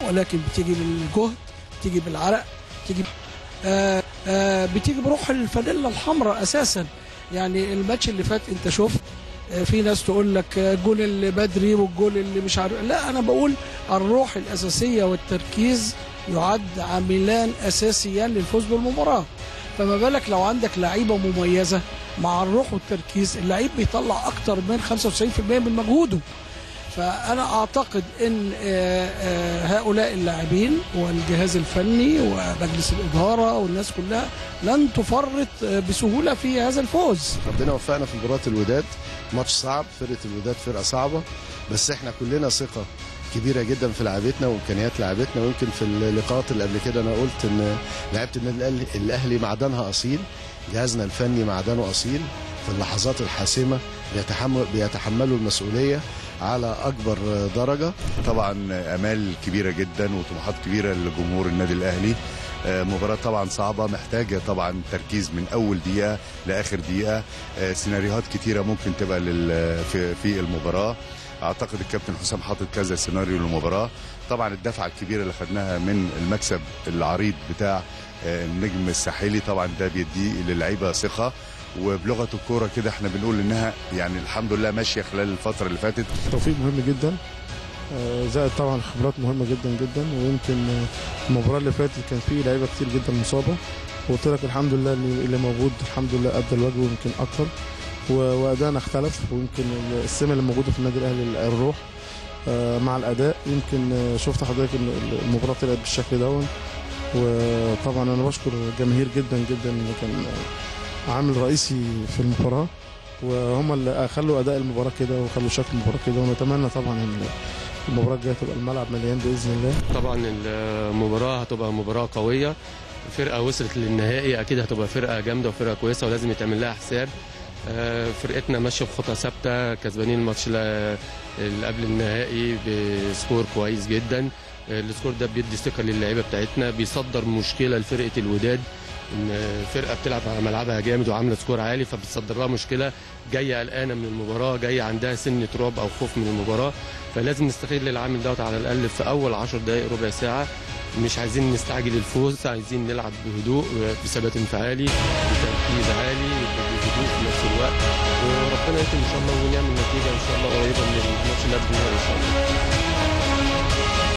ولكن بتيجي بالجهد بتيجي بالعرق بتيجي آه آه بتيجي بروح الفانيلا الحمراء اساسا يعني الماتش اللي فات انت شفت آه في ناس تقول لك آه، الجول اللي بدري والجول اللي مش عارف لا انا بقول الروح الاساسيه والتركيز يعد عاملان اساسيان للفوز بالمباراه فما بالك لو عندك لعيبه مميزه مع الروح والتركيز اللعيب بيطلع اكتر من 95% من مجهوده فانا اعتقد ان آه، آه، هؤلاء اللاعبين والجهاز الفني ومجلس الاداره والناس كلها لن تفرط آه، بسهوله في هذا الفوز ربنا وفقنا في مباراه الوداد ماتش صعب فرقه الوداد فرقه صعبه بس احنا كلنا ثقه كبيره جدا في لعبتنا وامكانيات لعبتنا ويمكن في اللقاءات اللي قبل كده انا قلت ان لعيبه النادي الاهلي الاهلي معدنها اصيل جهازنا الفني معدنه اصيل في اللحظات الحاسمه بيتحمل بيتحملوا المسؤوليه على اكبر درجه طبعا امال كبيره جدا وطموحات كبيره لجمهور النادي الاهلي آه، مباراة طبعا صعبة محتاجة طبعا تركيز من أول دقيقة لآخر دقيقة آه، سيناريوهات كتيرة ممكن تبقى لل- في في المباراة أعتقد الكابتن حسام حاطط كذا سيناريو للمباراة طبعا الدفعة الكبيرة اللي خدناها من المكسب العريض بتاع آه، النجم الساحلي طبعا ده بيدي للعيبة ثقة وبلغة الكورة كده احنا بنقول انها يعني الحمد لله ماشية خلال الفترة اللي فاتت توفيق مهم جدا آه، زائد طبعا خبرات مهمه جدا جدا ويمكن آه، المباراه اللي فاتت كان في لعيبه كتير جدا مصابه وقلت لك الحمد لله اللي اللي موجود الحمد لله ادى الواجب ويمكن اكتر و- وادائنا اختلف ويمكن السمه اللي موجوده في النادي الاهلي الروح آه، مع الاداء يمكن آه، شفت حضرتك ان المباراه طلعت بالشكل دون وطبعا انا بشكر الجماهير جدا جدا اللي كان آه، عامل رئيسي في المباراه وهم اللي خلوا اداء المباراه كده وخلوا شكل المباراه كده ونتمنى طبعا ان المباراه الجايه تبقى الملعب مليان باذن الله طبعا المباراة هتبقى مباراة قوية فرقة وصلت للنهائي أكيد هتبقى فرقة جامدة وفرقة كويسة ولازم يتعمل لها حساب آه، فرقتنا ماشية بخطى ثابتة كسبانين الماتش ل- اللي قبل النهائي بسكور كويس جدا آه، السكور ده بيدي ثقة للعيبة بتاعتنا بيصدر مشكلة لفرقة الوداد ان فرقه بتلعب على ملعبها جامد وعامله سكور عالي فبتصدر لها مشكله جايه قلقانه من المباراه جايه عندها سنه رعب او خوف من المباراه فلازم نستغل العامل دوت على الاقل في اول 10 دقائق ربع ساعه مش عايزين نستعجل الفوز عايزين نلعب بهدوء بثبات انفعالي بتركيز عالي بهدوء في نفس الوقت وربنا يكرم ان شاء الله ونعمل نتيجه ان شاء الله قريبه من الماتش اللي قبل النهائي ان شاء الله